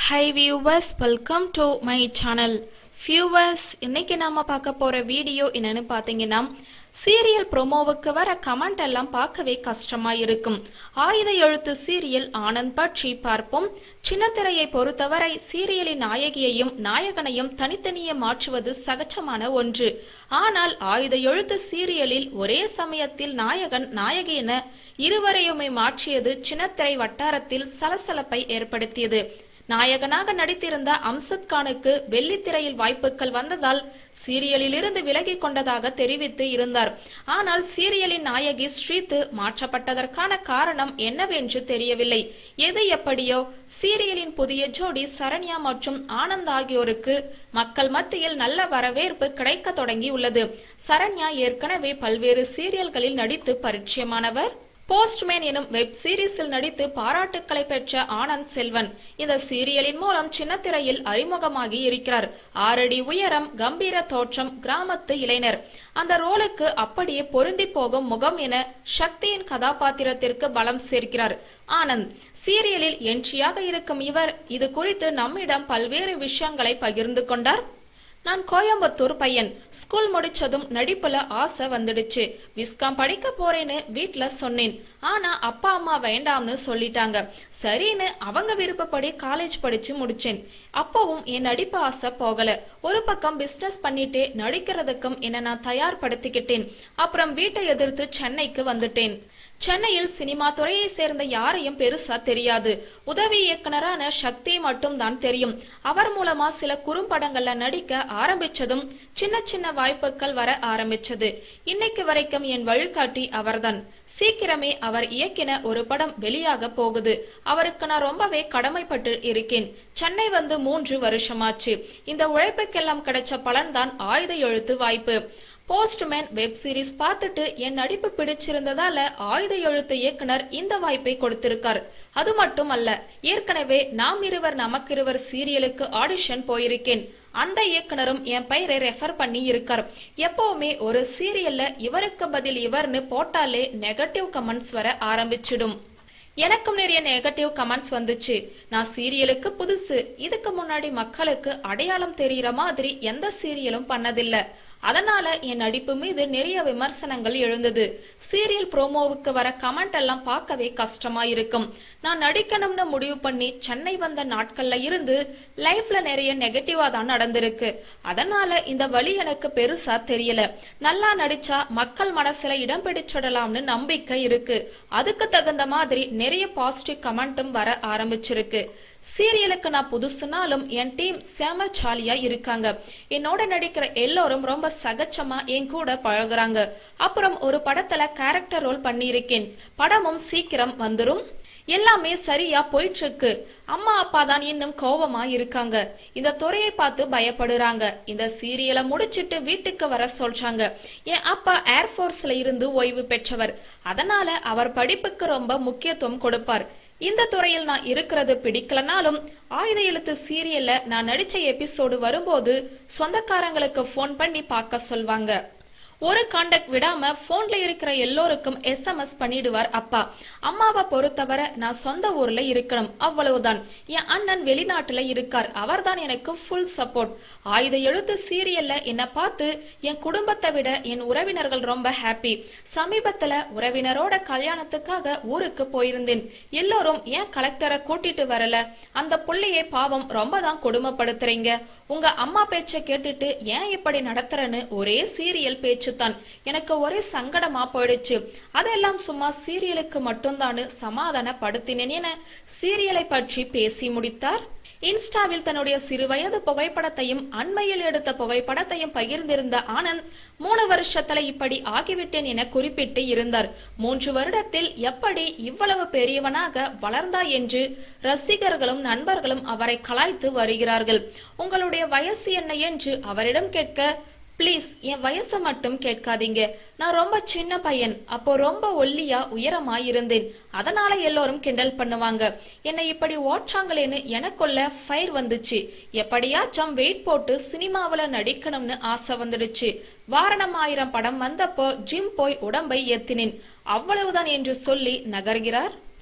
high viewers welcome to my channel viewers இன்னைக்கு நாம பார்க்க போற வீடியோ என்னன்னு பார்த்தீங்கன்னா சீரியல் ப்ரோமோவுக்கு வர கமெண்ட் எல்லாம் பார்க்கவே கஷ்டமா இருக்கும் ஆயுத எழுத்து சீரியல் ஆனந்த் பற்றி பார்ப்போம் சின்னத்திரையை பொறுத்தவரை சீரியலின் நாயகியையும் நாயகனையும் தனித்தனியே மாற்றுவது சகஜமான ஒன்று ஆனால் ஆயுத எழுத்து சீரியலில் ஒரே சமயத்தில் நாயகன் நாயகி என இருவரையுமே மாற்றியது சின்னத்திரை வட்டாரத்தில் சலசலப்பை ஏற்படுத்தியது நாயகனாக நடித்திருந்த அம்சத் கானுக்கு வெள்ளித்திரையில் வாய்ப்புகள் வந்ததால் சீரியலில் இருந்து விலகிக் கொண்டதாக தெரிவித்து இருந்தார் ஆனால் சீரியலின் நாயகி ஸ்ரீத்து மாற்றப்பட்டதற்கான காரணம் என்னவென்று தெரியவில்லை எது எப்படியோ சீரியலின் புதிய ஜோடி சரண்யா மற்றும் ஆனந்த் ஆகியோருக்கு மக்கள் மத்தியில் நல்ல வரவேற்பு கிடைக்க தொடங்கியுள்ளது சரண்யா ஏற்கனவே பல்வேறு சீரியல்களில் நடித்து பரிச்சயமானவர் போஸ்ட்மேன் எனும் வெப் சீரிஸில் நடித்து பாராட்டுக்களை பெற்ற ஆனந்த் செல்வன் இந்த சீரியலின் மூலம் சின்னத்திரையில் அறிமுகமாகி இருக்கிறார் ஆறடி உயரம் கம்பீர தோற்றம் கிராமத்து இளைஞர் அந்த ரோலுக்கு அப்படியே பொருந்தி போகும் முகம் என சக்தியின் கதாபாத்திரத்திற்கு பலம் சேர்க்கிறார் ஆனந்த் சீரியலில் என்ட்ரியாக இருக்கும் இவர் இது குறித்து நம்மிடம் பல்வேறு விஷயங்களை பகிர்ந்து கொண்டார் நான் கோயம்புத்தூர் பையன் ஸ்கூல் முடிச்சதும் நடிப்புல ஆசை வந்துடுச்சு விஸ்காம் படிக்க போறேன்னு வீட்ல சொன்னேன் ஆனா அப்பா அம்மா வேண்டாம்னு சொல்லிட்டாங்க சரின்னு அவங்க விருப்பப்படி காலேஜ் படிச்சு முடிச்சேன் அப்பவும் என் நடிப்பு ஆசை போகல ஒரு பக்கம் பிசினஸ் பண்ணிட்டே நடிக்கிறதுக்கும் என்ன நான் தயார்படுத்திக்கிட்டேன் அப்புறம் வீட்டை எதிர்த்து சென்னைக்கு வந்துட்டேன் சென்னையில் சினிமா துறையை சேர்ந்த யாரையும் பெருசா தெரியாது உதவி இயக்குனரான சக்தி மட்டும் தான் தெரியும் அவர் மூலமா சில குறும்படங்கள்ல நடிக்க ஆரம்பிச்சதும் சின்ன சின்ன வாய்ப்புகள் வர ஆரம்பிச்சது இன்னைக்கு வரைக்கும் என் வழிகாட்டி அவர்தான் சீக்கிரமே அவர் இயக்கின ஒரு படம் வெளியாக போகுது அவருக்கு நான் ரொம்பவே கடமைப்பட்டு இருக்கேன் சென்னை வந்து மூன்று வருஷமாச்சு இந்த உழைப்புக்கெல்லாம் கிடைச்ச பலன்தான் ஆயுத எழுத்து வாய்ப்பு போஸ்ட்மேன் வெப் சீரிஸ் பார்த்துட்டு என் நடிப்பு பிடிச்சிருந்ததால ஆயுத எழுத்து இயக்குனர் இந்த வாய்ப்பை கொடுத்திருக்கார் அது மட்டும் அல்ல ஏற்கனவே நாம் இருவர் நமக்கிருவர் சீரியலுக்கு ஆடிஷன் போயிருக்கேன் அந்த இயக்குனரும் என் பெயரை ரெஃபர் பண்ணி இருக்கார் எப்பவுமே ஒரு சீரியல்ல இவருக்கு பதில் இவர்னு போட்டாலே நெகட்டிவ் கமெண்ட்ஸ் வர ஆரம்பிச்சிடும் எனக்கும் நிறைய நெகட்டிவ் கமெண்ட்ஸ் வந்துச்சு நான் சீரியலுக்கு புதுசு இதுக்கு முன்னாடி மக்களுக்கு அடையாளம் தெரிகிற மாதிரி எந்த சீரியலும் பண்ணதில்லை அதனால என் நடிப்பு மீது நிறைய விமர்சனங்கள் எழுந்தது சீரியல் ப்ரோமோவுக்கு வர கமெண்ட் எல்லாம் பார்க்கவே கஷ்டமா இருக்கும் நான் நடிக்கணும்னு முடிவு பண்ணி சென்னை வந்த நாட்கள்ல இருந்து லைஃப்ல நிறைய நெகட்டிவா தான் நடந்திருக்கு அதனால இந்த வழி எனக்கு பெருசா தெரியல நல்லா நடிச்சா மக்கள் மனசுல இடம் பிடிச்சிடலாம்னு நம்பிக்கை இருக்கு அதுக்கு தகுந்த மாதிரி நிறைய பாசிட்டிவ் கமெண்ட்டும் வர ஆரம்பிச்சிருக்கு சீரியலுக்கு நான் புதுசுனாலும் என் டீம் செம ஜாலியா இருக்காங்க என்னோட நடிக்கிற எல்லோரும் ரொம்ப சகஜமா என் கூட பழகுறாங்க அப்புறம் ஒரு படத்துல கேரக்டர் ரோல் பண்ணியிருக்கேன் படமும் சீக்கிரம் வந்துரும் எல்லாமே சரியா போயிட்டு இருக்கு அம்மா அப்பா தான் இன்னும் கோபமா இருக்காங்க இந்த துறையை பார்த்து பயப்படுறாங்க இந்த சீரியலை முடிச்சிட்டு வீட்டுக்கு வர சொல்றாங்க என் அப்பா ஏர்போர்ஸ்ல இருந்து ஓய்வு பெற்றவர் அதனால அவர் படிப்புக்கு ரொம்ப முக்கியத்துவம் கொடுப்பார் இந்த துறையில் நான் இருக்கிறது பிடிக்கலனாலும் ஆயுத எழுத்து சீரியல்ல நான் நடிச்ச எபிசோடு வரும்போது சொந்தக்காரங்களுக்கு ஃபோன் பண்ணி பார்க்க சொல்வாங்க ஒரு காண்டக்ட் விடாம போன்ல இருக்கிற எல்லோருக்கும் எஸ்எம்எஸ் பண்ணிடுவார் அப்பா அம்மாவை பொறுத்தவரை நான் சொந்த ஊர்ல இருக்கணும் அவ்வளவுதான் என் அண்ணன் வெளிநாட்டுல இருக்கார் அவர்தான் எனக்கு ஃபுல் சப்போர்ட் ஆயுத எழுத்து சீரியல்ல என்ன பார்த்து என் குடும்பத்தை விட என் உறவினர்கள் ரொம்ப ஹாப்பி சமீபத்துல உறவினரோட கல்யாணத்துக்காக ஊருக்கு போயிருந்தேன் எல்லோரும் ஏன் கலெக்டரை கூட்டிட்டு வரல அந்த புள்ளையை பாவம் ரொம்ப தான் கொடுமைப்படுத்துறீங்க உங்க அம்மா பேச்சை கேட்டுட்டு ஏன் இப்படி நடத்துறன்னு ஒரே சீரியல் பேச்சு தான் எனக்கு ஒரே சங்கடமா போயிடுச்சு அதெல்லாம் சும்மா சீரியலுக்கு மட்டும்தான் சமாதானப்படுத்தினேன் என சீரியலை பற்றி பேசி முடித்தார் இன்ஸ்டாவில் தன்னுடைய சிறுவயது புகைப்படத்தையும் அண்மையில் எடுத்த புகைப்படத்தையும் பகிர்ந்திருந்த ஆனந்த் மூணு வருஷத்துல இப்படி ஆகிவிட்டேன் என குறிப்பிட்டு இருந்தார் மூன்று வருடத்தில் எப்படி இவ்வளவு பெரியவனாக வளர்ந்தா என்று ரசிகர்களும் நண்பர்களும் அவரை கலாய்த்து வருகிறார்கள் உங்களுடைய வயசு என்ன என்று அவரிடம் கேட்க ப்ளீஸ் என் வயசை மட்டும் கேட்காதீங்க நான் ரொம்ப சின்ன பையன் அப்போ ரொம்ப ஒல்லியா உயரமா இருந்தேன் அதனால எல்லோரும் கிண்டல் பண்ணுவாங்க என்னை இப்படி ஓற்றாங்களேன்னு எனக்குள்ள ஃபயர் வந்துச்சு எப்படியாச்சும் வெயிட் போட்டு சினிமாவுல நடிக்கணும்னு ஆசை வந்துடுச்சு வாரணம் ஆயிரம் படம் வந்தப்போ ஜிம் போய் உடம்பை ஏத்தினேன் அவ்வளவுதான் என்று சொல்லி நகர்கிறார்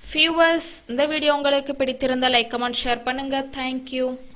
வியூவர்ஸ் இந்த வீடியோ உங்களுக்கு பிடித்திருந்தால் லைக் கமெண்ட் ஷேர் பண்ணுங்க தேங்க்யூ